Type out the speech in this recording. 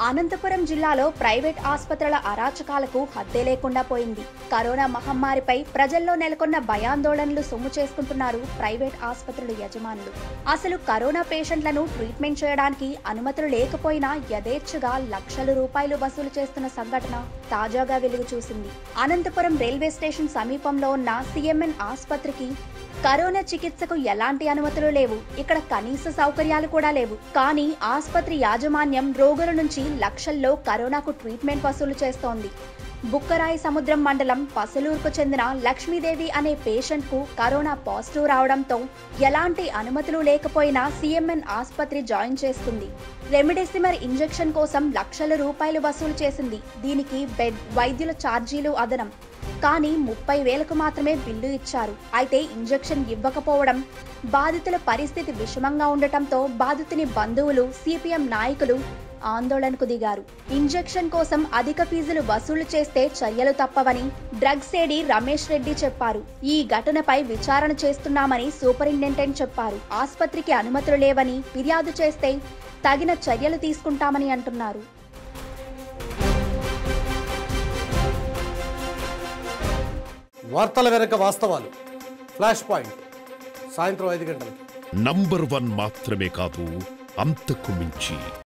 అనంతపురం జిల్లాలో ప్రైవేట్ ఆసుపత్రుల అరాచకాలకు హద్దే లేకుండా పోయింది కరోనా మహమ్మారిపై ప్రజల్లో నెలకొన్న భయాందోళనలు సొమ్ము చేసుకుంటున్నారు ప్రైవేట్ ఆసుపత్రుల యజమానులు అసలు కరోనా పేషెంట్లను ట్రీట్మెంట్ చేయడానికి అనుమతులు లేకపోయినా యథేచ్ఛగా లక్షల రూపాయలు వసూలు చేస్తున్న సంఘటన తాజాగా వెలుగు చూసింది అనంతపురం రైల్వే స్టేషన్ సమీపంలో ఉన్న సిఎంఎన్ ఆసుపత్రికి కరోనా చికిత్సకు ఎలాంటి అనుమతులు లేవు ఇక్కడ కనీస సౌకర్యాలు కూడా లేవు కానీ ఆసుపత్రి యాజమాన్యం రోగుల నుంచి లక్షల్లో కరోనాకు ట్రీట్మెంట్ వసూలు చేస్తోంది బుక్కరాయి సముద్రం మండలం పసలూరుకు చెందిన లక్ష్మీదేవి అనే పేషెంట్ కు కరోనా పాజిటివ్ రావడంతో ఎలాంటి అనుమతులు లేకపోయినా సీఎంఎన్ ఆసుపత్రి జాయిన్ చేసుకుంది రెమిడెసిమర్ ఇంజెక్షన్ కోసం లక్షల రూపాయలు వసూలు చేసింది దీనికి బెడ్ వైద్యుల ఛార్జీలు అదనం కానీ ముప్పై వేలకు మాత్రమే బిల్లు ఇచ్చారు అయితే ఇంజెక్షన్ ఇవ్వకపోవడం బాధితుల పరిస్థితి విషమంగా ఉండటంతో బాధితుని బంధువులు సిపిఎం నాయకులు ఆందోళనకు దిగారు ఇంజెక్షన్ కోసం అధిక ఫీజులు వసూలు చేస్తే చర్యలు తప్పవని డ్రగ్స్ ఏడి రమేష్ రెడ్డి చెప్పారు ఈ ఘటనపై విచారణ చేస్తున్నామని సూపరింటెండెంట్ చెప్పారు ఆసుపత్రికి అనుమతులు లేవని ఫిర్యాదు చేస్తే తగిన చర్యలు తీసుకుంటామని అంటున్నారు వార్తల వెనక వాస్తవాలు ఫ్లాష్ పాయింట్ సాయంత్రం ఐదు గంటలకి నంబర్ వన్ మాత్రమే కాదు అంతకు మించి